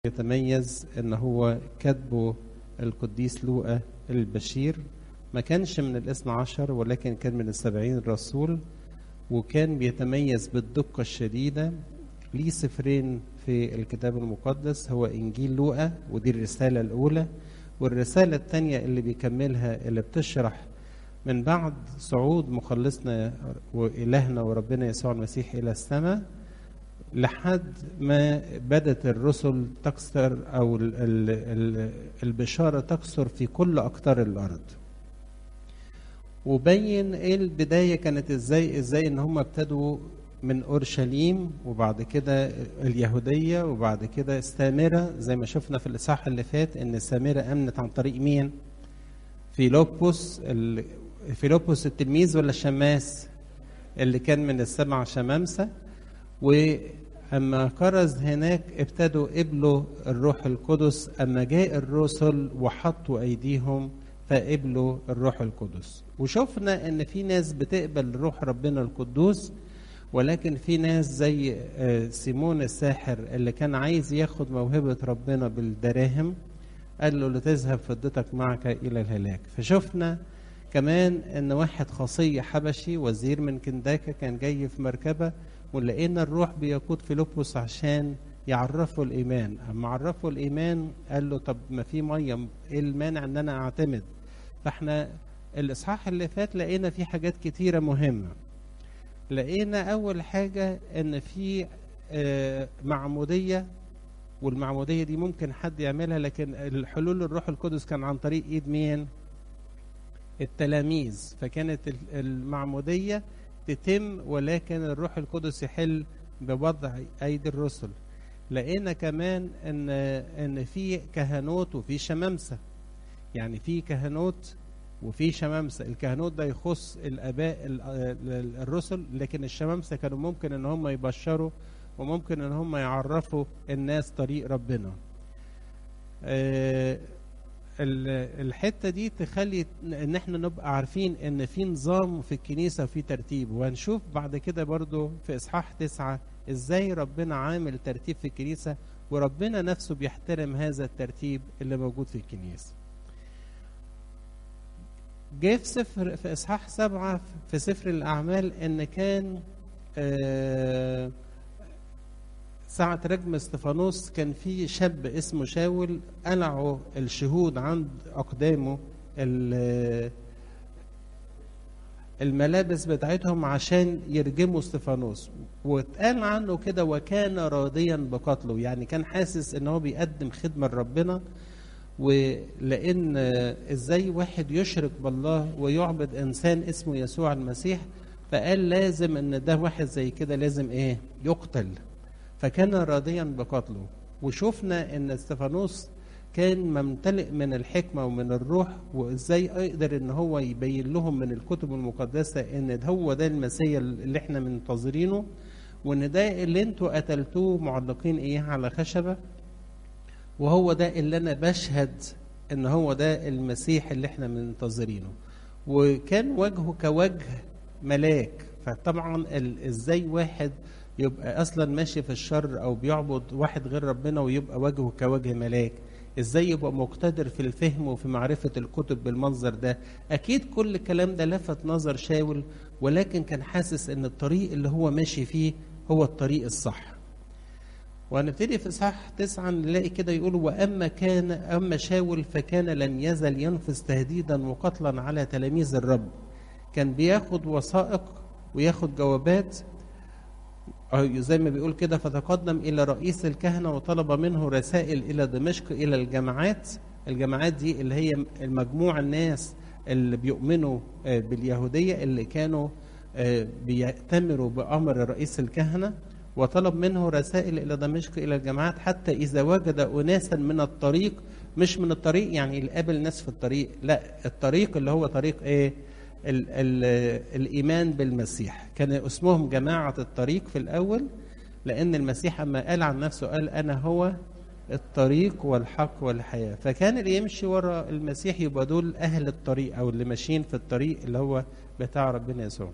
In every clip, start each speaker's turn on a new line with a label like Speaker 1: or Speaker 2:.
Speaker 1: يتميز ان هو كاتبه القديس لوقا البشير ما كانش من الاثنى عشر ولكن كان من السبعين الرسول وكان بيتميز بالدقة الشديدة ليه سفرين في الكتاب المقدس هو إنجيل لوقا ودي الرسالة الأولى والرسالة الثانية اللي بيكملها اللي بتشرح من بعد صعود مخلصنا وإلهنا وربنا يسوع المسيح إلى السماء لحد ما بدت الرسل تكثر او ال ال ال البشاره تكثر في كل اقطار الارض وبين ايه البدايه كانت ازاي ازاي ان هم ابتدوا من اورشليم وبعد كده اليهوديه وبعد كده السامره زي ما شفنا في الاصحاح اللي فات ان السامره امنت عن طريق مين فيلوبوس ال... فيلوبوس التلميذ ولا الشماس اللي كان من السبع شمامسه وأما كرز هناك ابتدوا قبلوا الروح القدس أما جاء الرسل وحطوا أيديهم فقبلوا الروح القدس وشفنا ان في ناس بتقبل روح ربنا القدوس ولكن في ناس زي سيمون الساحر اللي كان عايز ياخد موهبة ربنا بالدراهم قال له لتذهب فضتك معك إلى الهلاك فشفنا كمان ان واحد خاصية حبشي وزير من كنداكا كان جاي في مركبة ولقينا الروح بيقود فيلبس عشان يعرفوا الايمان اما عرفوا الايمان قال له طب ما في ميه ايه المانع ان انا اعتمد فاحنا الاصحاح اللي فات لقينا في حاجات كتيره مهمه لقينا اول حاجه ان في معموديه والمعموديه دي ممكن حد يعملها لكن الحلول الروح القدس كان عن طريق ايد مين التلاميذ فكانت المعموديه تتم ولكن الروح القدس يحل بوضع ايدي الرسل لقينا كمان ان ان في كهنوت وفي شمامسه يعني في كهنوت وفي شمامسه الكهنوت ده يخص الاباء الرسل لكن الشمامسه كانوا ممكن ان هم يبشروا وممكن ان هم يعرفوا الناس طريق ربنا الحته دي تخلي ان احنا نبقى عارفين ان في نظام في الكنيسه وفي ترتيب وهنشوف بعد كده برضو في اصحاح تسعة ازاي ربنا عامل ترتيب في الكنيسه وربنا نفسه بيحترم هذا الترتيب اللي موجود في الكنيسه جه في سفر في اصحاح سبعة في سفر الاعمال ان كان آه ساعة رجم استفانوس كان في شاب اسمه شاول قلعوا الشهود عند أقدامه الملابس بتاعتهم عشان يرجموا استفانوس واتقال عنه كده وكان راضيا بقتله يعني كان حاسس ان هو بيقدم خدمة لربنا ولان ازاي واحد يشرك بالله ويعبد انسان اسمه يسوع المسيح فقال لازم ان ده واحد زي كده لازم ايه يقتل فكان راضيا بقتله وشفنا ان استفانوس كان ممتلئ من الحكمة ومن الروح وازاي يقدر ان هو يبين لهم من الكتب المقدسة ان هو ده المسيا اللي احنا منتظرينه وان ده اللي انتوا قتلتوه معلقين ايه على خشبة وهو ده اللي انا بشهد ان هو ده المسيح اللي احنا منتظرينه وكان وجهه كوجه ملاك فطبعا ازاي واحد يبقى اصلا ماشي في الشر او بيعبد واحد غير ربنا ويبقى وجهه كوجه ملاك ازاي يبقى مقتدر في الفهم وفي معرفة الكتب بالمنظر ده اكيد كل الكلام ده لفت نظر شاول ولكن كان حاسس ان الطريق اللي هو ماشي فيه هو الطريق الصح وهنبتدي في اصحاح تسعة نلاقي كده يقول واما كان اما شاول فكان لم يزل ينفذ تهديدا وقتلا على تلاميذ الرب كان بياخد وثائق وياخد جوابات زي ما بيقول كده فتقدم الى رئيس الكهنه وطلب منه رسائل الى دمشق الى الجماعات الجماعات دي اللي هي المجموع الناس اللي بيؤمنوا باليهوديه اللي كانوا بيأتمروا بامر رئيس الكهنه وطلب منه رسائل الى دمشق الى الجماعات حتى اذا وجد اناسا من الطريق مش من الطريق يعني اللي قابل ناس في الطريق لا الطريق اللي هو طريق ايه ال ال الإيمان بالمسيح كان اسمهم جماعة الطريق في الأول لأن المسيح أما قال عن نفسه قال أنا هو الطريق والحق والحياة فكان اللي يمشي ورا المسيح يبقى دول أهل الطريق أو اللي ماشيين في الطريق اللي هو بتاع ربنا يسوع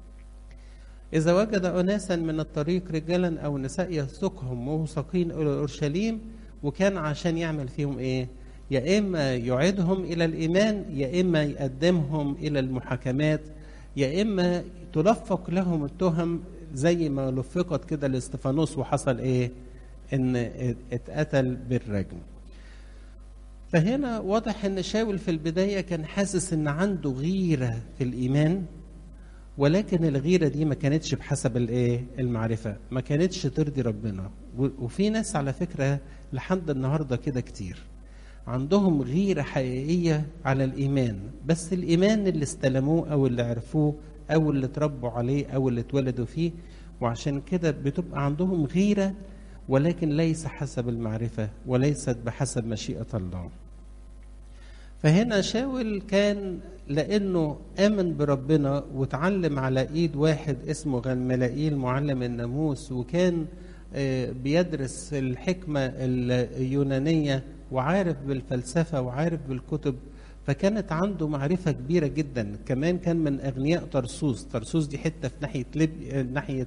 Speaker 1: إذا وجد أناسا من الطريق رجالا أو نساء يسوقهم موثقين إلى أورشليم وكان عشان يعمل فيهم ايه يا اما يعيدهم الى الايمان يا اما يقدمهم الى المحاكمات يا اما تلفق لهم التهم زي ما لفقت كده لاستفانوس وحصل ايه ان اتقتل بالرجم فهنا واضح ان شاول في البدايه كان حاسس ان عنده غيره في الايمان ولكن الغيره دي ما كانتش بحسب الايه المعرفه ما كانتش ترضي ربنا وفي ناس على فكره لحد النهارده كده كتير عندهم غيره حقيقيه على الايمان بس الايمان اللي استلموه او اللي عرفوه او اللي اتربوا عليه او اللي اتولدوا فيه وعشان كده بتبقى عندهم غيره ولكن ليس حسب المعرفه وليست بحسب مشيئه الله فهنا شاول كان لانه امن بربنا وتعلم على ايد واحد اسمه غلملائيل معلم الناموس وكان بيدرس الحكمه اليونانيه وعارف بالفلسفه وعارف بالكتب فكانت عنده معرفه كبيره جدا كمان كان من اغنياء طرسوس طرسوس دي حته في ناحيه ليب ناحيه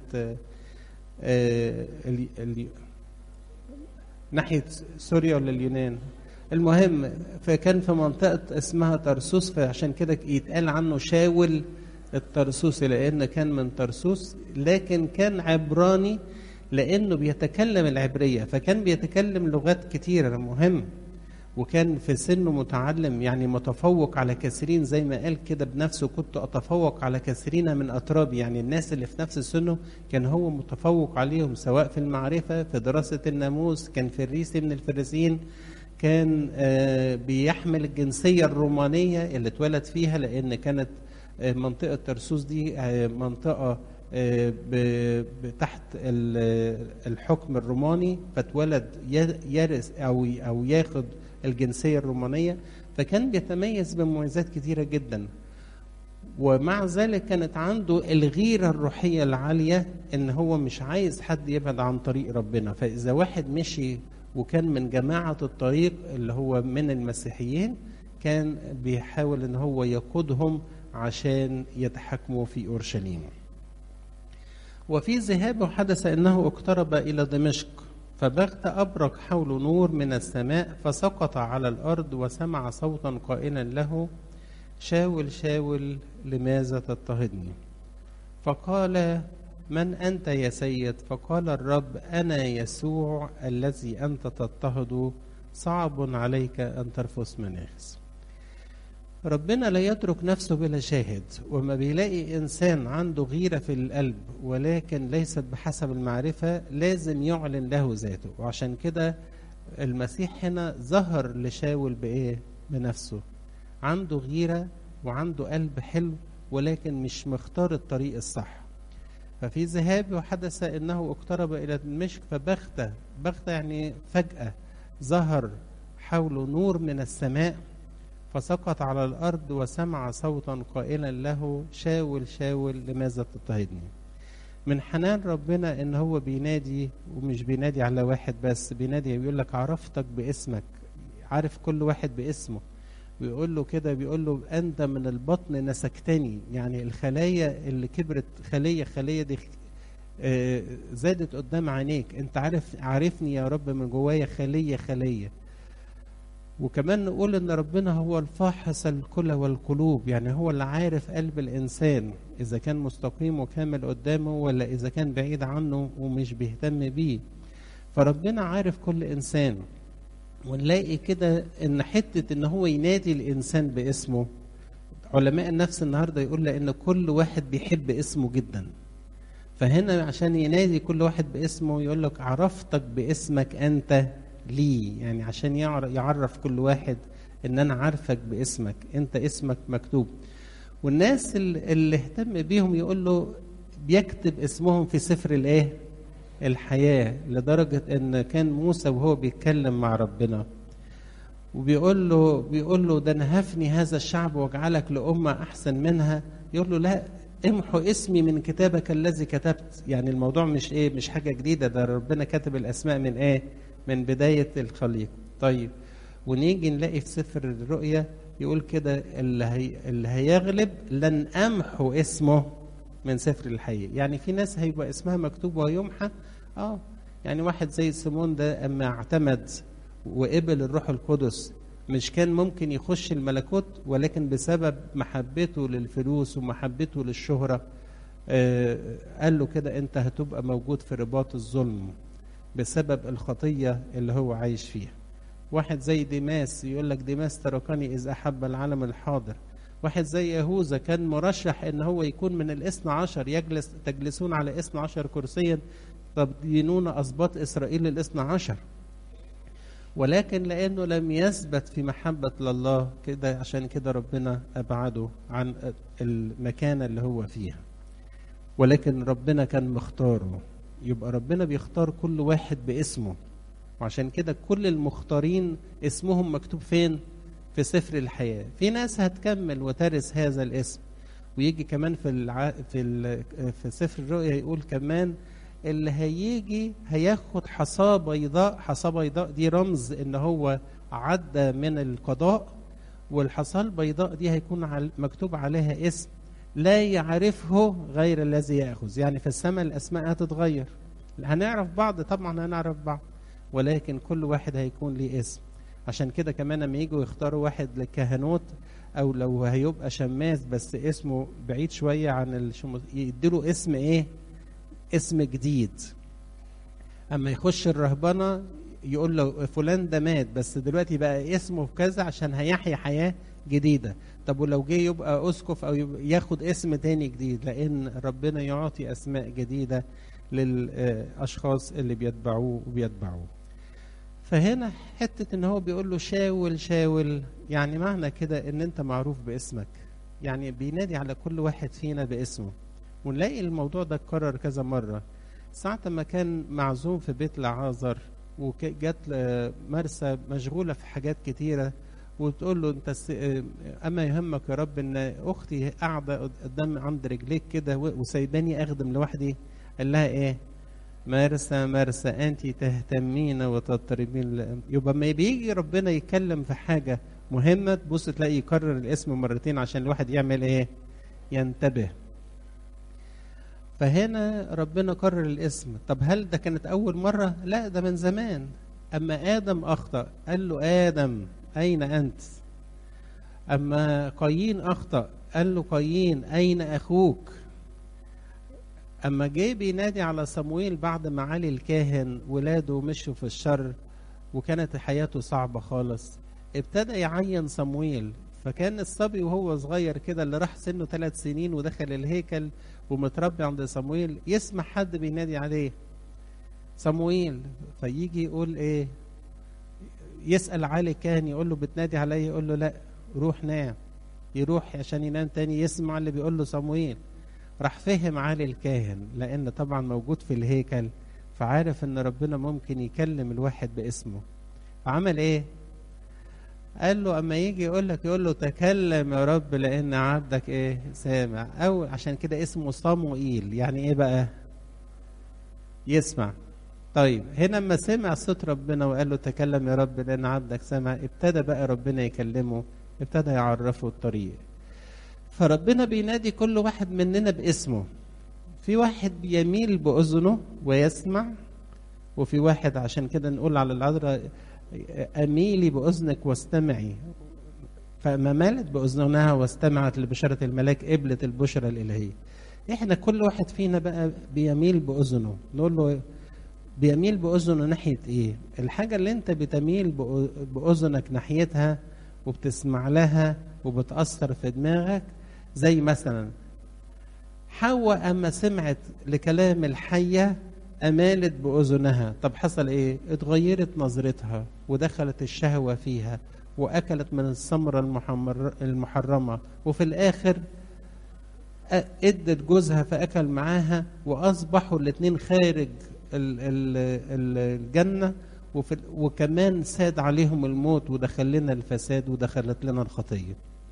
Speaker 1: ناحيه سوريا ولا اليونان المهم فكان في منطقة اسمها ترسوس فعشان كده يتقال عنه شاول الترسوسي لأن كان من ترسوس لكن كان عبراني لأنه بيتكلم العبرية فكان بيتكلم لغات كتيرة مهم وكان في سنه متعلم يعني متفوق على كثيرين زي ما قال كده بنفسه كنت أتفوق على كثيرين من أطرابي يعني الناس اللي في نفس سنه كان هو متفوق عليهم سواء في المعرفة في دراسة الناموس كان فريسي من الفريسيين كان بيحمل الجنسية الرومانية اللي اتولد فيها لأن كانت منطقة ترسوس دي منطقة تحت الحكم الروماني فاتولد يرث أو أو ياخد الجنسية الرومانية فكان بيتميز بمميزات كثيرة جدا ومع ذلك كانت عنده الغيرة الروحية العالية ان هو مش عايز حد يبعد عن طريق ربنا فإذا واحد مشي وكان من جماعة الطريق اللي هو من المسيحيين كان بيحاول ان هو يقودهم عشان يتحكموا في اورشليم. وفي ذهابه حدث انه اقترب الى دمشق فبغت ابرق حوله نور من السماء فسقط على الارض وسمع صوتا قائلا له شاول شاول لماذا تضطهدني؟ فقال من أنت يا سيد فقال الرب أنا يسوع الذي أنت تضطهد صعب عليك أن ترفس مناخس ربنا لا يترك نفسه بلا شاهد وما بيلاقي إنسان عنده غيرة في القلب ولكن ليست بحسب المعرفة لازم يعلن له ذاته وعشان كده المسيح هنا ظهر لشاول بإيه بنفسه عنده غيرة وعنده قلب حلو ولكن مش مختار الطريق الصح ففي ذهابه حدث انه اقترب الى دمشق فبغته بغته يعني فجاه ظهر حوله نور من السماء فسقط على الارض وسمع صوتا قائلا له شاول شاول لماذا تضطهدني من حنان ربنا ان هو بينادي ومش بينادي على واحد بس بينادي بيقول لك عرفتك باسمك عارف كل واحد باسمه بيقول له كده بيقول له انت من البطن نسكتني يعني الخلايا اللي كبرت خليه خليه دي زادت قدام عينيك انت عارف عارفني يا رب من جوايا خليه خليه وكمان نقول ان ربنا هو الفاحص الكلى والقلوب يعني هو اللي عارف قلب الانسان اذا كان مستقيم وكامل قدامه ولا اذا كان بعيد عنه ومش بيهتم بيه فربنا عارف كل انسان ونلاقي كده ان حته ان هو ينادي الانسان باسمه علماء النفس النهارده يقول لان كل واحد بيحب اسمه جدا فهنا عشان ينادي كل واحد باسمه يقول لك عرفتك باسمك انت لي يعني عشان يعرف كل واحد ان انا عارفك باسمك انت اسمك مكتوب والناس اللي اهتم بيهم يقول له بيكتب اسمهم في سفر الايه الحياة لدرجة ان كان موسى وهو بيتكلم مع ربنا وبيقول له بيقول له ده نهفني هذا الشعب واجعلك لأمة أحسن منها يقول له لا امحو اسمي من كتابك الذي كتبت يعني الموضوع مش ايه مش حاجة جديدة ده ربنا كاتب الأسماء من ايه من بداية الخليقة طيب ونيجي نلاقي في سفر الرؤيا يقول كده اللي, هي اللي هيغلب لن أمحو اسمه من سفر الحي يعني في ناس هيبقى اسمها مكتوب ويمحى اه يعني واحد زي سيمون ده اما اعتمد وقبل الروح القدس مش كان ممكن يخش الملكوت ولكن بسبب محبته للفلوس ومحبته للشهرة آه قال له كده انت هتبقى موجود في رباط الظلم بسبب الخطية اللي هو عايش فيها واحد زي ديماس يقول لك ديماس تركني إذ أحب العالم الحاضر واحد زي يهوذا كان مرشح ان هو يكون من الاثنى عشر يجلس تجلسون على اثنى عشر كرسيا تدينون اسباط اسرائيل الاثنى عشر ولكن لانه لم يثبت في محبه لله كده عشان كده ربنا ابعده عن المكانه اللي هو فيها ولكن ربنا كان مختاره يبقى ربنا بيختار كل واحد باسمه وعشان كده كل المختارين اسمهم مكتوب فين في سفر الحياة في ناس هتكمل وترث هذا الاسم ويجي كمان في الع... في ال... في سفر الرؤيا يقول كمان اللي هيجي هياخد حصاة بيضاء حصاة بيضاء دي رمز ان هو عدى من القضاء والحصاة البيضاء دي هيكون عل... مكتوب عليها اسم لا يعرفه غير الذي يأخذ يعني في السماء الأسماء هتتغير هنعرف بعض طبعا هنعرف بعض ولكن كل واحد هيكون ليه اسم عشان كده كمان لما يجوا يختاروا واحد للكهنوت او لو هيبقى شماس بس اسمه بعيد شويه عن الشمس يديله اسم ايه اسم جديد اما يخش الرهبنه يقول له فلان ده مات بس دلوقتي بقى اسمه في كذا عشان هيحيا حياه جديده طب ولو جه يبقى اسقف او ياخد اسم تاني جديد لان ربنا يعطي اسماء جديده للاشخاص اللي بيتبعوه وبيتبعوه فهنا حتة ان هو بيقول له شاول شاول يعني معنى كده ان انت معروف باسمك يعني بينادي على كل واحد فينا باسمه ونلاقي الموضوع ده اتكرر كذا مرة ساعة ما كان معزوم في بيت لعازر وجت مرسى مشغولة في حاجات كتيرة وتقول له انت اما يهمك يا رب ان اختي قاعدة قدام عند رجليك كده وسايباني اخدم لوحدي قال لها ايه مرسى مرسى انت تهتمين وتضطربين يبقى ما بيجي ربنا يتكلم في حاجه مهمه تبص تلاقي يكرر الاسم مرتين عشان الواحد يعمل ايه ينتبه فهنا ربنا كرر الاسم طب هل ده كانت اول مره لا ده من زمان اما ادم اخطا قال له ادم اين انت اما قايين اخطا قال له قايين اين اخوك اما جه بينادي على صمويل بعد ما علي الكاهن ولاده مشوا في الشر وكانت حياته صعبة خالص ابتدى يعين صمويل فكان الصبي وهو صغير كده اللي راح سنه ثلاث سنين ودخل الهيكل ومتربي عند صمويل يسمع حد بينادي عليه صمويل فيجي يقول ايه يسأل علي الكاهن يقول له بتنادي عليا يقول له لا روح نام يروح عشان ينام تاني يسمع اللي بيقول له صمويل راح فهم علي الكاهن لان طبعا موجود في الهيكل فعارف ان ربنا ممكن يكلم الواحد باسمه فعمل ايه قال له اما يجي يقول لك يقول له تكلم يا رب لان عبدك ايه سامع او عشان كده اسمه صموئيل يعني ايه بقى يسمع طيب هنا لما سمع صوت ربنا وقال له تكلم يا رب لان عبدك سامع ابتدى بقى ربنا يكلمه ابتدى يعرفه الطريق فربنا بينادي كل واحد مننا باسمه في واحد بيميل بأذنه ويسمع وفي واحد عشان كده نقول على العذراء أميلي بأذنك واستمعي فما مالت بأذنها واستمعت لبشرة الملاك قبلت البشرى الإلهية احنا كل واحد فينا بقى بيميل بأذنه نقول له بيميل بأذنه ناحية ايه الحاجة اللي انت بتميل بأذنك ناحيتها وبتسمع لها وبتأثر في دماغك زي مثلا حواء أما سمعت لكلام الحية أمالت بأذنها طب حصل إيه؟ اتغيرت نظرتها ودخلت الشهوة فيها وأكلت من الثمرة المحمر المحرمة وفي الآخر ادت جوزها فأكل معاها وأصبحوا الاتنين خارج ال ال الجنة وفي وكمان ساد عليهم الموت ودخل لنا الفساد ودخلت لنا الخطيه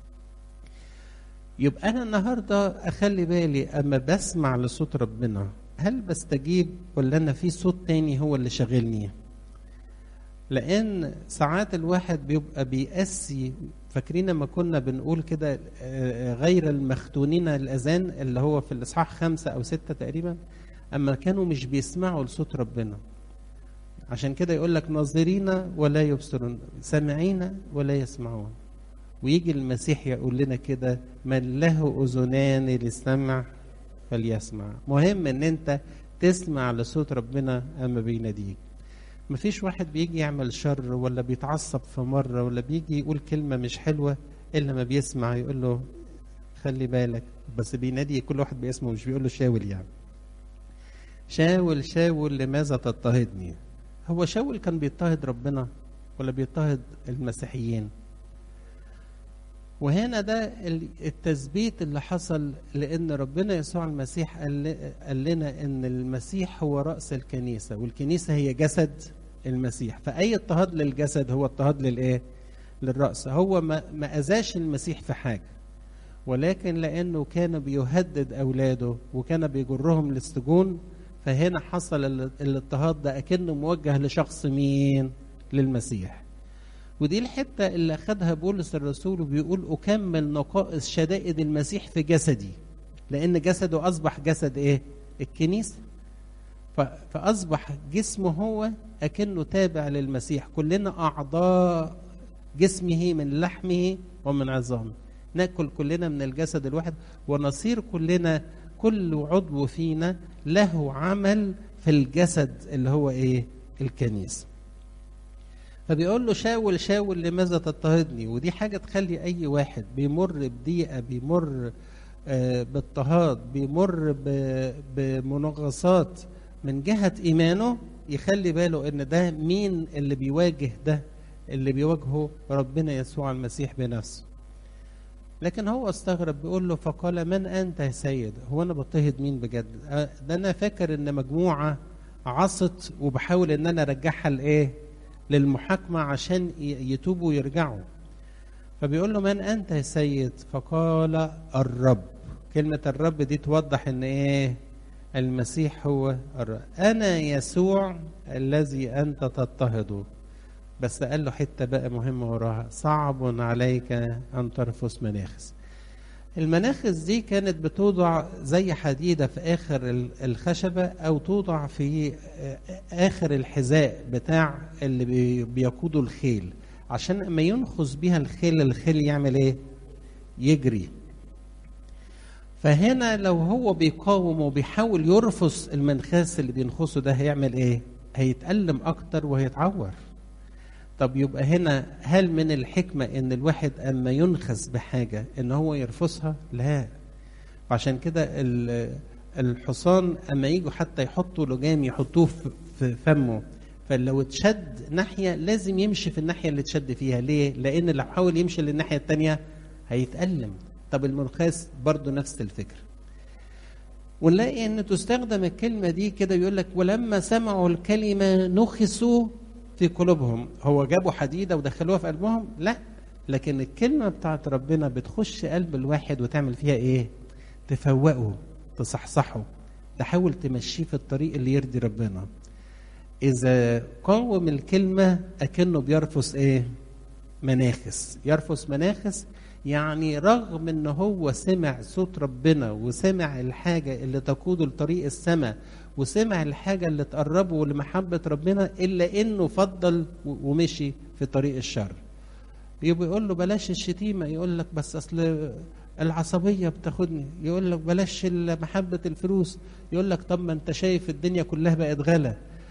Speaker 1: يبقى انا النهارده اخلي بالي اما بسمع لصوت ربنا هل بستجيب ولا انا في صوت تاني هو اللي شاغلني لان ساعات الواحد بيبقى بيأسي فاكرين لما كنا بنقول كده غير المختونين الاذان اللي هو في الاصحاح خمسة او ستة تقريبا اما كانوا مش بيسمعوا لصوت ربنا عشان كده يقول لك ناظرين ولا يبصرون سامعين ولا يسمعون ويجي المسيح يقول لنا كده من له اذنان للسمع فليسمع مهم ان انت تسمع لصوت ربنا اما بيناديك مفيش واحد بيجي يعمل شر ولا بيتعصب في مره ولا بيجي يقول كلمه مش حلوه الا ما بيسمع يقول له خلي بالك بس بينادي كل واحد باسمه مش بيقول له شاول يعني شاول شاول لماذا تضطهدني هو شاول كان بيضطهد ربنا ولا بيضطهد المسيحيين وهنا ده التثبيت اللي حصل لان ربنا يسوع المسيح قال لنا ان المسيح هو راس الكنيسه والكنيسه هي جسد المسيح فاي اضطهاد للجسد هو اضطهاد للايه للراس هو ما ما اذاش المسيح في حاجه ولكن لانه كان بيهدد اولاده وكان بيجرهم للسجون فهنا حصل الاضطهاد ده اكنه موجه لشخص مين للمسيح ودي الحته اللي اخذها بولس الرسول وبيقول اكمل نقائص شدائد المسيح في جسدي لان جسده اصبح جسد ايه الكنيسه فاصبح جسمه هو اكنه تابع للمسيح كلنا اعضاء جسمه من لحمه ومن عظامه ناكل كلنا من الجسد الواحد ونصير كلنا كل عضو فينا له عمل في الجسد اللي هو ايه الكنيسه فبيقول له شاول شاول لماذا تضطهدني ودي حاجة تخلي أي واحد بيمر بضيقة بيمر آه باضطهاد بيمر بمنغصات من جهة إيمانه يخلي باله إن ده مين اللي بيواجه ده اللي بيواجهه ربنا يسوع المسيح بنفسه لكن هو استغرب بيقول له فقال من أنت يا سيد هو أنا بضطهد مين بجد ده أنا فاكر إن مجموعة عصت وبحاول إن أنا أرجعها لإيه للمحاكمة عشان يتوبوا ويرجعوا فبيقول له من أنت يا سيد فقال الرب كلمة الرب دي توضح إن إيه المسيح هو الرب أنا يسوع الذي أنت تضطهده بس قال له حتة بقى مهمة وراها صعب عليك أن ترفس مناخس المناخس دي كانت بتوضع زي حديدة في آخر الخشبة أو توضع في آخر الحذاء بتاع اللي بيقودوا الخيل عشان لما ينخس بيها الخيل الخيل يعمل إيه؟ يجري فهنا لو هو بيقاوم وبيحاول يرفس المنخاس اللي بينخسه ده هيعمل إيه؟ هيتألم أكتر وهيتعور طب يبقى هنا هل من الحكمة ان الواحد اما ينخس بحاجة ان هو يرفضها لا عشان كده الحصان اما يجوا حتى يحطوا لجام يحطوه في فمه فلو اتشد ناحية لازم يمشي في الناحية اللي اتشد فيها ليه لان لو حاول يمشي للناحية التانية هيتألم طب المنخاس برضو نفس الفكرة ونلاقي ان تستخدم الكلمة دي كده يقول لك ولما سمعوا الكلمة نخسوا في قلوبهم هو جابوا حديدة ودخلوها في قلبهم لا لكن الكلمة بتاعت ربنا بتخش قلب الواحد وتعمل فيها ايه تفوقه تصحصحه تحاول تمشيه في الطريق اللي يرضي ربنا إذا قاوم الكلمة أكنه بيرفس إيه؟ مناخس يرفس مناخس يعني رغم ان هو سمع صوت ربنا وسمع الحاجة اللي تقوده لطريق السماء وسمع الحاجة اللي تقربه لمحبة ربنا إلا إنه فضل ومشي في طريق الشر يبقى يقول له بلاش الشتيمة يقول لك بس أصل العصبية بتاخدني يقول لك بلاش محبة الفلوس يقول لك طب ما أنت شايف الدنيا كلها بقت غلا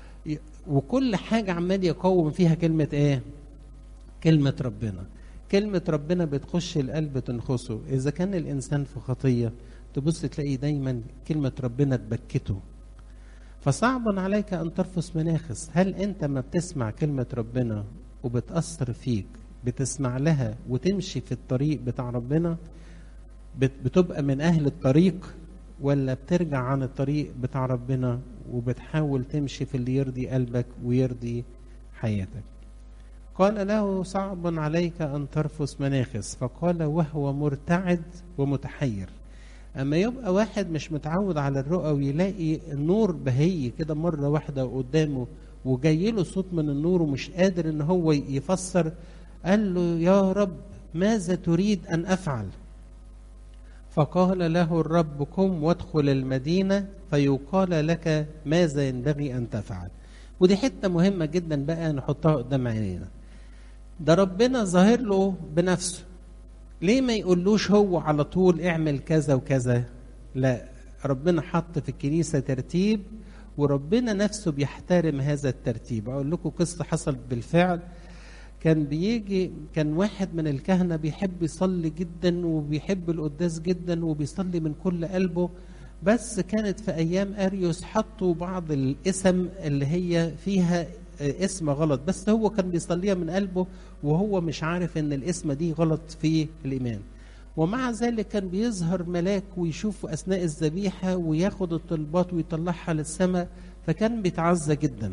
Speaker 1: وكل حاجة عمال يقوم فيها كلمة إيه؟ كلمة ربنا كلمة ربنا بتخش القلب تنخسه إذا كان الإنسان في خطية تبص تلاقي دايما كلمة ربنا تبكته فصعب عليك أن ترفس مناخس هل أنت ما بتسمع كلمة ربنا وبتأثر فيك بتسمع لها وتمشي في الطريق بتاع ربنا بتبقى من أهل الطريق ولا بترجع عن الطريق بتاع ربنا وبتحاول تمشي في اللي يرضي قلبك ويرضي حياتك قال له صعب عليك أن ترفس مناخس فقال وهو مرتعد ومتحير أما يبقى واحد مش متعود على الرؤى ويلاقي النور بهي كده مرة واحدة قدامه وجاي له صوت من النور ومش قادر ان هو يفسر قال له يا رب ماذا تريد أن أفعل فقال له الرب قم وادخل المدينة فيقال لك ماذا ينبغي أن تفعل ودي حته مهمه جدا بقى نحطها قدام عينينا ده ربنا ظاهر له بنفسه ليه ما يقولوش هو على طول اعمل كذا وكذا لا ربنا حط في الكنيسة ترتيب وربنا نفسه بيحترم هذا الترتيب أقول لكم قصة حصلت بالفعل كان بيجي كان واحد من الكهنة بيحب يصلي جدا وبيحب القداس جدا وبيصلي من كل قلبه بس كانت في أيام أريوس حطوا بعض الاسم اللي هي فيها اسم غلط بس هو كان بيصليها من قلبه وهو مش عارف ان الاسم دي غلط في الإيمان ومع ذلك كان بيظهر ملاك ويشوف أثناء الذبيحة وياخد الطلبات ويطلعها للسماء فكان بيتعزى جدا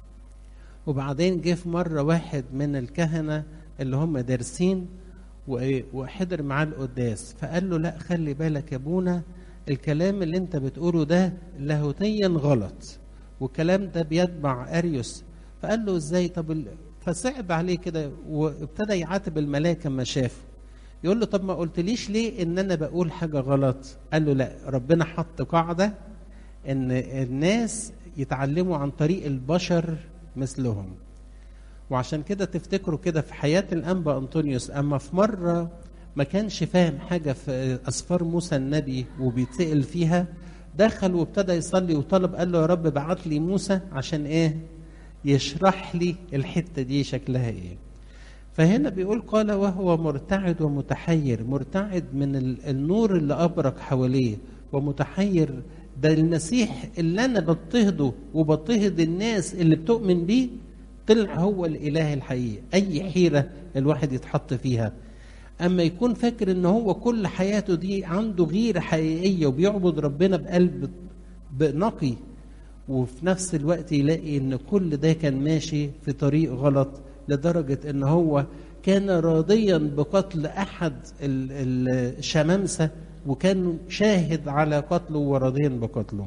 Speaker 1: وبعدين جه في مرة واحد من الكهنة اللي هم دارسين وحضر معاه القداس فقال له لا خلي بالك يا ابونا الكلام اللي انت بتقوله ده لاهوتيا غلط والكلام ده بيتبع اريوس فقال له ازاي طب فصعب عليه كده وابتدى يعاتب الملاك لما شافه يقول له طب ما قلتليش ليه ان انا بقول حاجه غلط قال له لا ربنا حط قاعده ان الناس يتعلموا عن طريق البشر مثلهم وعشان كده تفتكروا كده في حياه الانبا انطونيوس اما في مره ما كانش فاهم حاجه في اسفار موسى النبي وبيتسال فيها دخل وابتدى يصلي وطلب قال له يا رب بعت لي موسى عشان ايه يشرح لي الحته دي شكلها ايه فهنا بيقول قال وهو مرتعد ومتحير مرتعد من النور اللي أبرق حواليه ومتحير ده المسيح اللي أنا بضطهده وبضطهد الناس اللي بتؤمن بيه طلع هو الإله الحقيقي أي حيرة الواحد يتحط فيها أما يكون فاكر إن هو كل حياته دي عنده غيرة حقيقية وبيعبد ربنا بقلب نقي وفي نفس الوقت يلاقي إن كل ده كان ماشي في طريق غلط لدرجة ان هو كان راضيا بقتل احد الشمامسة وكان شاهد على قتله وراضيا بقتله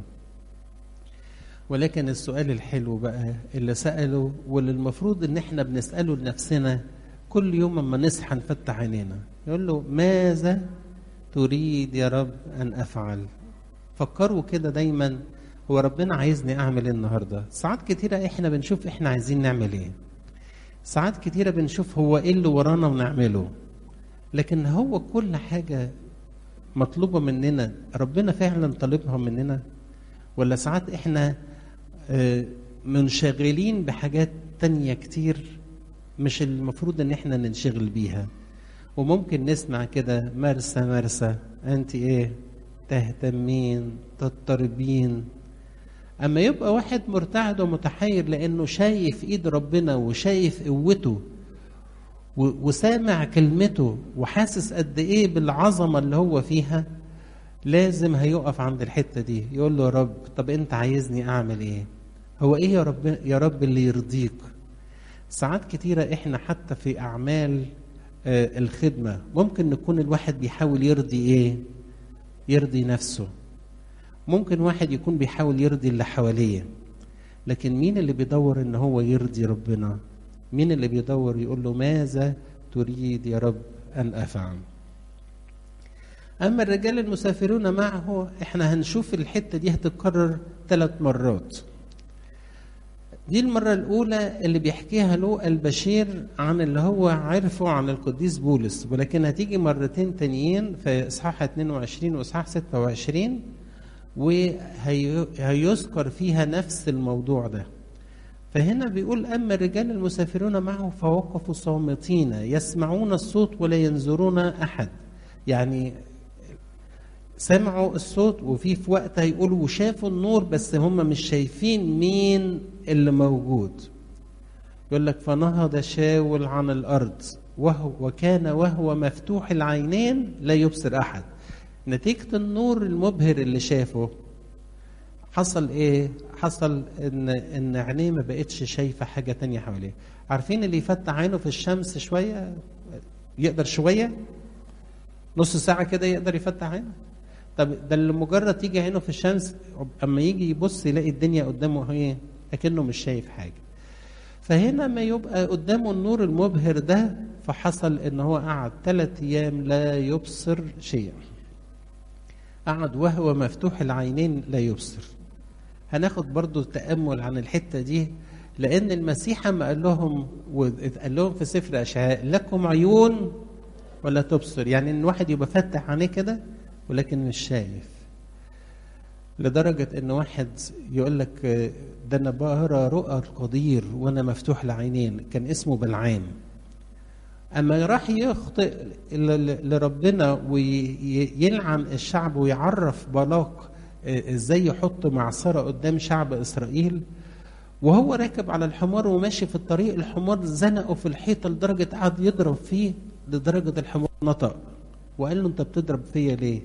Speaker 1: ولكن السؤال الحلو بقى اللي سأله واللي المفروض ان احنا بنسأله لنفسنا كل يوم اما نصحى نفتح عينينا يقول له ماذا تريد يا رب ان افعل فكروا كده دايما هو ربنا عايزني اعمل ايه النهارده ساعات كتيره احنا بنشوف احنا عايزين نعمل ايه ساعات كتيرة بنشوف هو ايه اللي ورانا ونعمله لكن هو كل حاجة مطلوبة مننا ربنا فعلا طالبها مننا ولا ساعات احنا منشغلين بحاجات تانية كتير مش المفروض ان احنا ننشغل بيها وممكن نسمع كده مرسى مرسى انت ايه تهتمين تضطربين اما يبقى واحد مرتعد ومتحير لانه شايف ايد ربنا وشايف قوته وسامع كلمته وحاسس قد ايه بالعظمه اللي هو فيها لازم هيقف عند الحته دي يقول له يا رب طب انت عايزني اعمل ايه هو ايه يا رب يا رب اللي يرضيك ساعات كتيره احنا حتى في اعمال آه الخدمه ممكن نكون الواحد بيحاول يرضي ايه يرضي نفسه ممكن واحد يكون بيحاول يرضي اللي حواليه لكن مين اللي بيدور ان هو يرضي ربنا مين اللي بيدور يقول له ماذا تريد يا رب ان افعل اما الرجال المسافرون معه احنا هنشوف الحته دي هتتكرر ثلاث مرات دي المرة الأولى اللي بيحكيها له البشير عن اللي هو عرفه عن القديس بولس ولكن هتيجي مرتين تانيين في إصحاح 22 وإصحاح 26 وهيذكر فيها نفس الموضوع ده فهنا بيقول أما الرجال المسافرون معه فوقفوا صامتين يسمعون الصوت ولا ينظرون أحد يعني سمعوا الصوت وفي في وقت هيقولوا وشافوا النور بس هم مش شايفين مين اللي موجود يقول لك فنهض شاول عن الأرض وهو وكان وهو مفتوح العينين لا يبصر أحد نتيجة النور المبهر اللي شافه حصل ايه حصل ان ان عينيه ما بقتش شايفه حاجه تانية حواليه عارفين اللي يفتح عينه في الشمس شويه يقدر شويه نص ساعه كده يقدر يفتح عينه طب ده اللي مجرد تيجي عينه في الشمس اما يجي يبص يلاقي الدنيا قدامه ايه اكنه مش شايف حاجه فهنا ما يبقى قدامه النور المبهر ده فحصل ان هو قعد ثلاث ايام لا يبصر شيئا قعد وهو مفتوح العينين لا يبصر هناخد برضو التأمل عن الحتة دي لان المسيح ما قال لهم وقال لهم في سفر اشعياء لكم عيون ولا تبصر يعني ان واحد يبقى فاتح عينيه كده ولكن مش شايف لدرجة إن واحد يقول لك ده أنا بقرا رؤى القدير وأنا مفتوح العينين كان اسمه بلعام أما راح يخطئ لربنا ويلعن الشعب ويعرف بلاق إزاي يحط معصرة قدام شعب إسرائيل وهو راكب على الحمار وماشي في الطريق الحمار زنقه في الحيطة لدرجة قعد يضرب فيه لدرجة الحمار نطق وقال له أنت بتضرب فيا ليه؟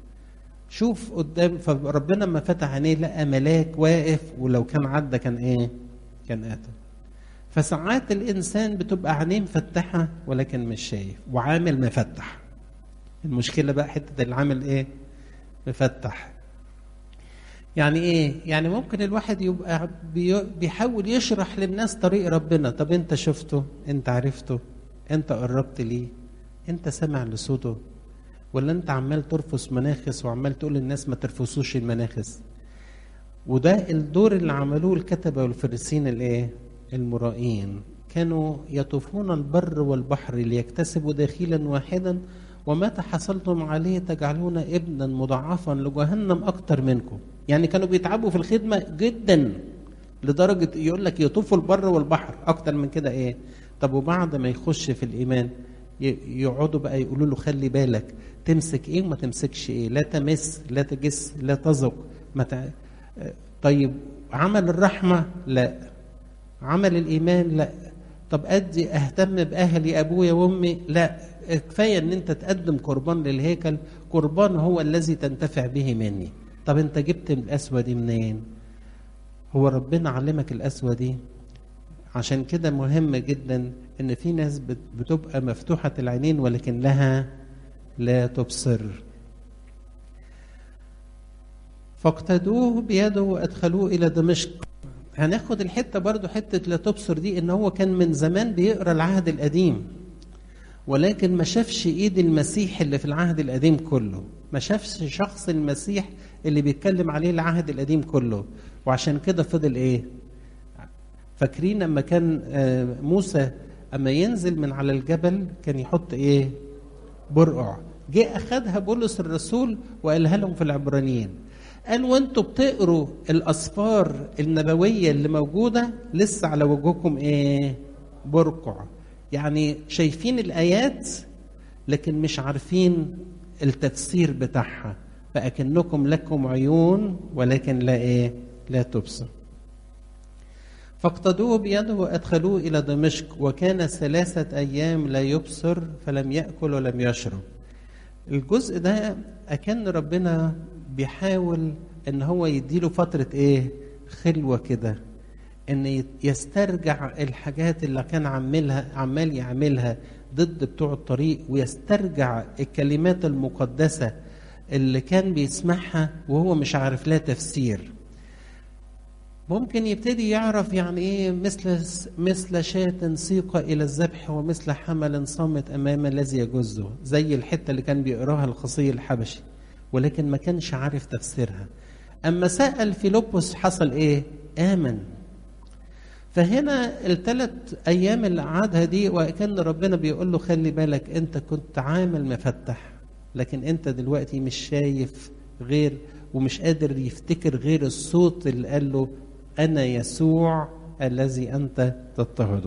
Speaker 1: شوف قدام فربنا لما فتح عينيه لقى ملاك واقف ولو كان عدى كان ايه؟ كان قاتل. فساعات الانسان بتبقى عينيه مفتحه ولكن مش شايف وعامل مفتح. المشكله بقى حته العامل ايه؟ مفتح. يعني ايه؟ يعني ممكن الواحد يبقى بيحاول يشرح للناس طريق ربنا، طب انت شفته؟ انت عرفته؟ انت قربت ليه؟ انت سامع لصوته؟ ولا انت عمال ترفس مناخس وعمال تقول للناس ما ترفسوش المناخس وده الدور اللي عملوه الكتبة والفريسين الايه المرائين كانوا يطوفون البر والبحر ليكتسبوا داخلا واحدا ومتى حصلتم عليه تجعلون ابنا مضاعفا لجهنم اكتر منكم يعني كانوا بيتعبوا في الخدمة جدا لدرجة يقول لك يطوفوا البر والبحر اكتر من كده ايه طب وبعد ما يخش في الايمان يقعدوا بقى يقولوا له خلي بالك تمسك ايه وما تمسكش ايه لا تمس لا تجس لا تذق ما تع... طيب عمل الرحمه لا عمل الايمان لا طب ادي اهتم باهلي ابويا وامي لا كفايه ان انت تقدم قربان للهيكل قربان هو الذي تنتفع به مني طب انت جبت القسوه دي منين هو ربنا علمك القسوه دي عشان كده مهم جدا ان في ناس بتبقى مفتوحه العينين ولكن لها لا تبصر فاقتدوه بيده وادخلوه الى دمشق هناخد الحته برضو حته لا تبصر دي ان هو كان من زمان بيقرا العهد القديم ولكن ما شافش ايد المسيح اللي في العهد القديم كله ما شافش شخص المسيح اللي بيتكلم عليه العهد القديم كله وعشان كده فضل ايه فاكرين لما كان موسى اما ينزل من على الجبل كان يحط ايه برقع جه اخدها بولس الرسول وقالها لهم في العبرانيين قال وانتوا بتقروا الاسفار النبويه اللي موجوده لسه على وجهكم ايه برقع يعني شايفين الايات لكن مش عارفين التفسير بتاعها فاكنكم لكم عيون ولكن لا ايه لا تبصر فاقتدوه بيده وادخلوه الى دمشق وكان ثلاثه ايام لا يبصر فلم ياكل ولم يشرب الجزء ده اكن ربنا بيحاول ان هو يديله فتره ايه خلوه كده ان يسترجع الحاجات اللي كان عملها عمال يعملها ضد بتوع الطريق ويسترجع الكلمات المقدسه اللي كان بيسمعها وهو مش عارف لها تفسير ممكن يبتدي يعرف يعني ايه مثل مثل شاة سيق الى الذبح ومثل حمل صامت امام الذي يجزه زي الحته اللي كان بيقراها الخصي الحبشي ولكن ما كانش عارف تفسيرها اما سال فيلبس حصل ايه امن فهنا الثلاث ايام اللي قعدها دي وكان ربنا بيقول له خلي بالك انت كنت عامل مفتح لكن انت دلوقتي مش شايف غير ومش قادر يفتكر غير الصوت اللي قال له أنا يسوع الذي أنت تضطهده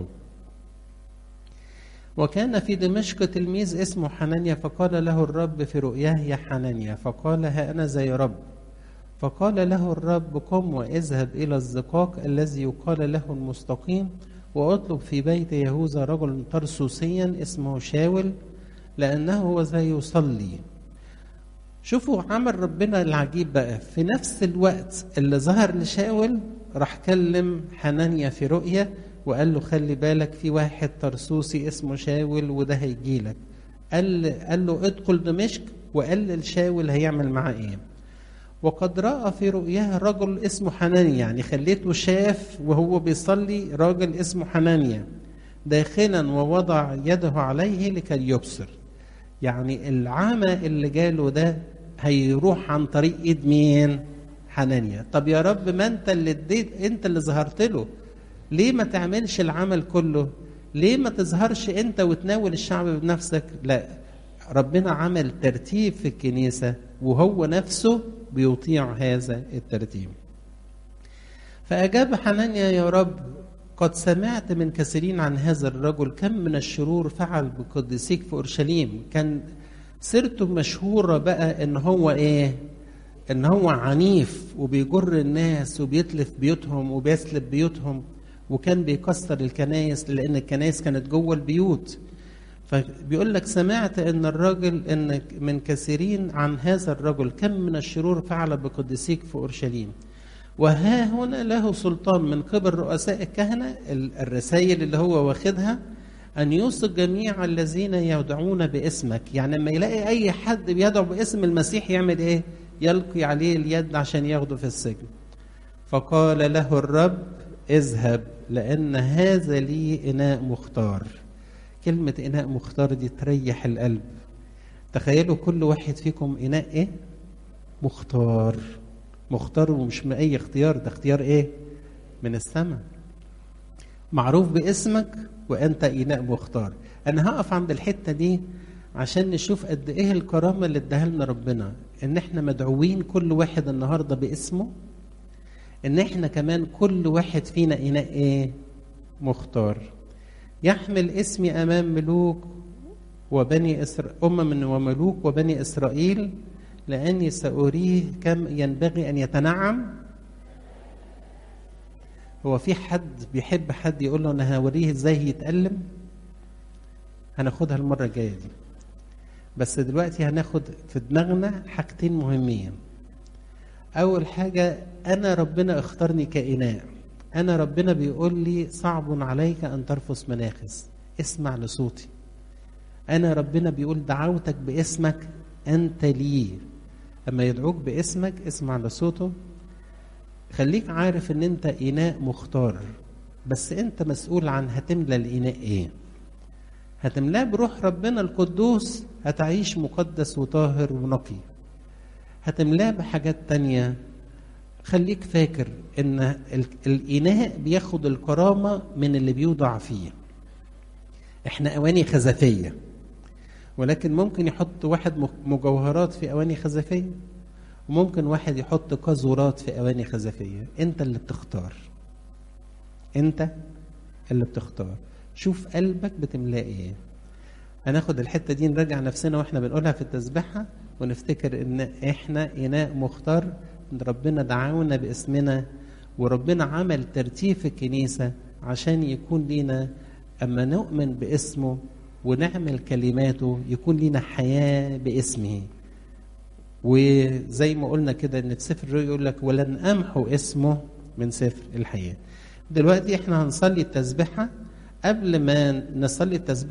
Speaker 1: وكان في دمشق تلميذ اسمه حنانيا فقال له الرب في رؤياه يا حنانيا فقال ها أنا زي رب فقال له الرب قم واذهب إلى الزقاق الذي يقال له المستقيم واطلب في بيت يهوذا رجل ترسوسيا اسمه شاول لأنه هو زي يصلي شوفوا عمل ربنا العجيب بقى في نفس الوقت اللي ظهر لشاول راح كلم حنانيا في رؤية وقال له خلي بالك في واحد ترسوسي اسمه شاول وده هيجي لك قال, قال له ادخل دمشق وقال لشاول هيعمل معاه ايه وقد رأى في رؤياه رجل اسمه حنانيا يعني خليته شاف وهو بيصلي راجل اسمه حنانيا داخلا ووضع يده عليه لكي يبصر يعني العمى اللي جاله ده هيروح عن طريق ايد مين حنانيا طب يا رب ما انت اللي اديت انت اللي ظهرت له ليه ما تعملش العمل كله ليه ما تظهرش انت وتناول الشعب بنفسك لا ربنا عمل ترتيب في الكنيسة وهو نفسه بيطيع هذا الترتيب فأجاب حنانيا يا رب قد سمعت من كثيرين عن هذا الرجل كم من الشرور فعل بقديسيك في أورشليم كان سيرته مشهورة بقى إن هو إيه إن هو عنيف وبيجر الناس وبيتلف بيوتهم وبيسلب بيوتهم وكان بيكسر الكنايس لأن الكنايس كانت جوه البيوت فبيقول لك سمعت ان الرجل ان من كثيرين عن هذا الرجل كم من الشرور فعل بقدسيك في اورشليم وها هنا له سلطان من قبل رؤساء الكهنه الرسائل اللي هو واخدها ان يوصي جميع الذين يدعون باسمك يعني لما يلاقي اي حد بيدعو باسم المسيح يعمل ايه يلقي عليه اليد عشان ياخده في السجن فقال له الرب اذهب لان هذا لي اناء مختار كلمة إناء مختار دي تريح القلب تخيلوا كل واحد فيكم إناء إيه؟ مختار مختار ومش من أي اختيار ده اختيار إيه؟ من السماء معروف باسمك وأنت إناء مختار أنا هقف عند الحتة دي عشان نشوف قد إيه الكرامة اللي اداها لنا ربنا إن إحنا مدعوين كل واحد النهاردة باسمه إن إحنا كمان كل واحد فينا إناء إيه؟ مختار يحمل اسمي امام ملوك وبني إسر... امم وملوك وبني اسرائيل لاني ساريه كم ينبغي ان يتنعم هو في حد بيحب حد يقول له انا هوريه ازاي يتالم هناخدها المره الجايه دي بس دلوقتي هناخد في دماغنا حاجتين مهمين اول حاجه انا ربنا اختارني كاناء أنا ربنا بيقول لي صعب عليك أن ترفس مناخس اسمع لصوتي أنا ربنا بيقول دعوتك باسمك أنت لي أما يدعوك باسمك اسمع لصوته خليك عارف أن أنت إناء مختار بس أنت مسؤول عن هتملى الإناء إيه هتملاه بروح ربنا القدوس هتعيش مقدس وطاهر ونقي هتملاه بحاجات تانية خليك فاكر ان الاناء بياخد الكرامه من اللي بيوضع فيه احنا اواني خزفيه ولكن ممكن يحط واحد مجوهرات في اواني خزفيه وممكن واحد يحط قاذورات في اواني خزفيه انت اللي بتختار انت اللي بتختار شوف قلبك بتملاه ايه هناخد الحته دي نراجع نفسنا واحنا بنقولها في التسبيحه ونفتكر ان احنا اناء مختار ربنا دعاونا باسمنا وربنا عمل ترتيب في الكنيسة عشان يكون لنا أما نؤمن باسمه ونعمل كلماته يكون لنا حياة باسمه وزي ما قلنا كده ان في سفر الرؤيا يقول لك ولن امحو اسمه من سفر الحياه دلوقتي احنا هنصلي التسبيحه قبل ما نصلي التسبيحه